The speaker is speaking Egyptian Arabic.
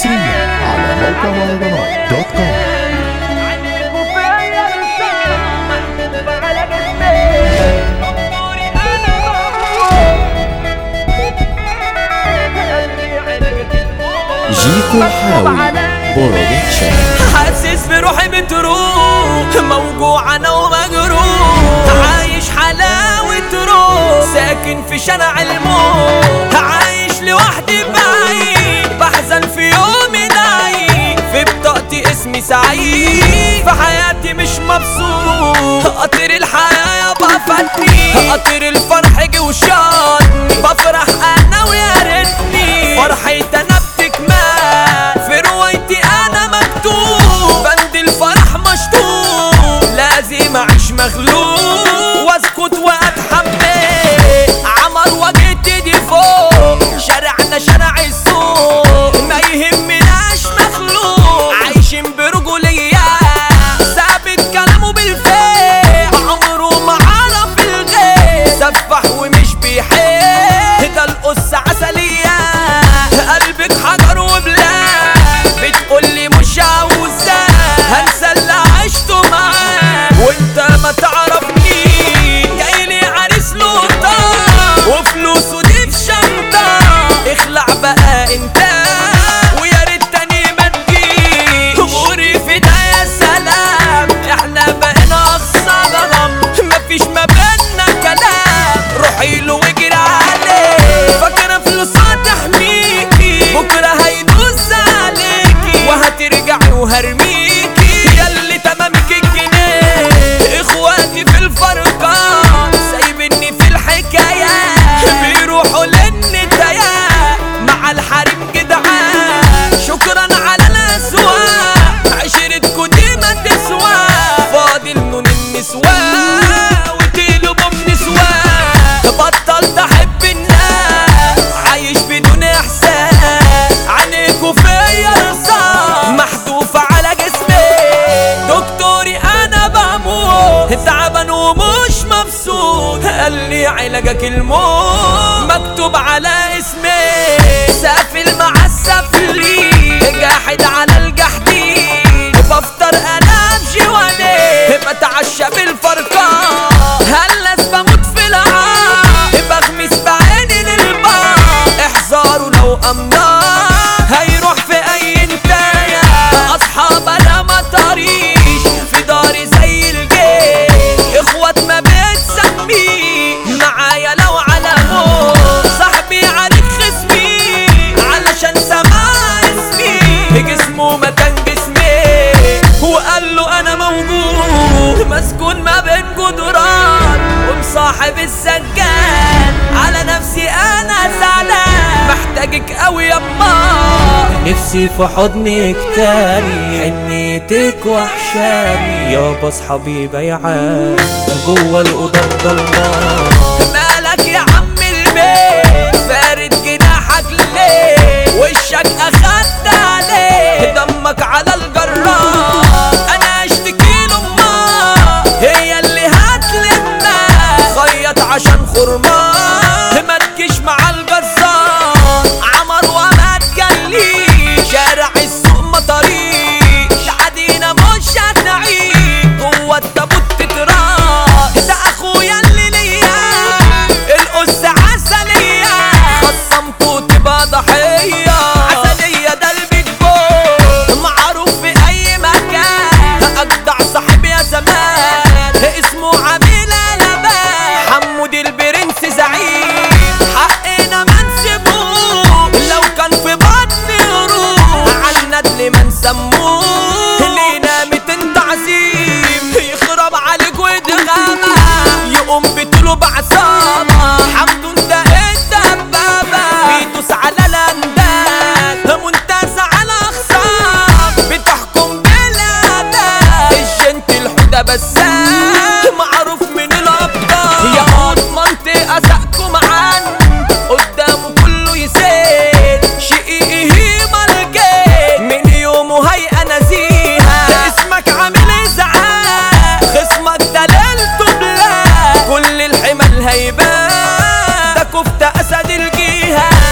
حصريا على موقع مهرجانات دوت كوم جيكو حاوي برودكشن حاسس بروحي بتروح موجوع انا ومجروح عايش حلاوة روح ساكن في شارع الموت عايش لوحدي بعيد بحزن في يومي نعيد في بطاقتي اسمي سعيد في حياتي مش مبسوط قطر الحياة يابا فاتني قطر الفرح جه وشاطني بفرح انا ويا ريتني فرحي انا بتكمل في روايتي انا مكتوب بند الفرح مشطوب لازم اعيش مغلوب واسكت واتحمل عمر وجهتي دي فوق شارعنا شارع السوق ما يهمناش مخلوق عايشين برجولية ثابت كلامه بالفعل عمره ما عرف الغير سفح ومش بيحب ده القص عسلية قلبك حجر وبلاد بتقولي مش عاوزة هنسى اللي عشته معاه وانت ما تعرفني جايلي عريس لقطة وفلوسه دي في شنطة اخلع بقى انت ويا ريت تاني ما تجيش غوري في ده يا سلام احنا بقينا اقصى غرام مفيش ما بينا كلام روحي له واجري عليه فاكرة فلوسها تحميكي بكرة هيدوس عليكي وهترجعي وهرميكي ياللي تمامك الجنيه اخواتي في الفرقان سايبني في الحكاية بيروحوا للندايا مع الحريم جدعان شكرا على الاسواق عشرتكوا دي ما تسوى فاضل نون النسوان وتقلب ام نسوان بطلت احب الناس عايش بدون احساس عينيكوا فيا رصاص محذوفة على جسمي دكتوري انا بموت تعبان ومش مبسوط قال لي علاجك الموت مكتوب على اسمي سافل مع السافلين جاحد على الجحدين بفطر انا بجواني بتعشى بالفرقان هلس بموت في العار بغمس بعيني للبار احذروا لو امنار هيروح في اي انتايه اصحاب انا ما طريش في داري زي الجيش اخوات ما بتسميه معايا لو على موت صاحبي عليك خصمي علشان سمع اسمي جسمه مكان جسمي وقال له انا موجود مسكون ما بين جدران ومصاحب السجان على نفسي انا زعلان محتاجك قوي يما نفسي في حضنك تاني حنيتك وحشاني يابا اصحابي بيعان جوه الاوضه الضلمه مالك يا عم البيت فارد جناحك ليه وشك اخدت عليه دمك على الجرار انا اشتكي لامها هي اللي هتلمنا خيط عشان خرمان ما تجيش مع الجزار عمر وما تجلي شارع السوق مطريق عدينا مش هتعيش جوه التابوت تتراس ده اخويا اللي ليا القص عسلية خصمته تبقى ضحية عسلية ده البيت بو معروف في اي مكان اجدع صاحب يا زمان اسمه عميل لبان حمود البرنس زعيم حقنا ما نسيبوه لو كان في بطن روح عالندل ما نسموه لينا ميتين تعظيم يخرب عليك ويتغابى يقوم بطوله بعصابة حمدو انت الدبابة بيدوس على الانداد منتزه على اخصام بتحكم بالاداء الجنت الحدى بسام معروف من الابطال يا قط منطقة سقكم عن قدامه كله يسيد شقيقي هي ملجيت من يومه هي نزيهة اسمك عامل ازعاج خصمك ده ليلته بلاد كل الحمل هيبان ده كفتة اسد الجيهة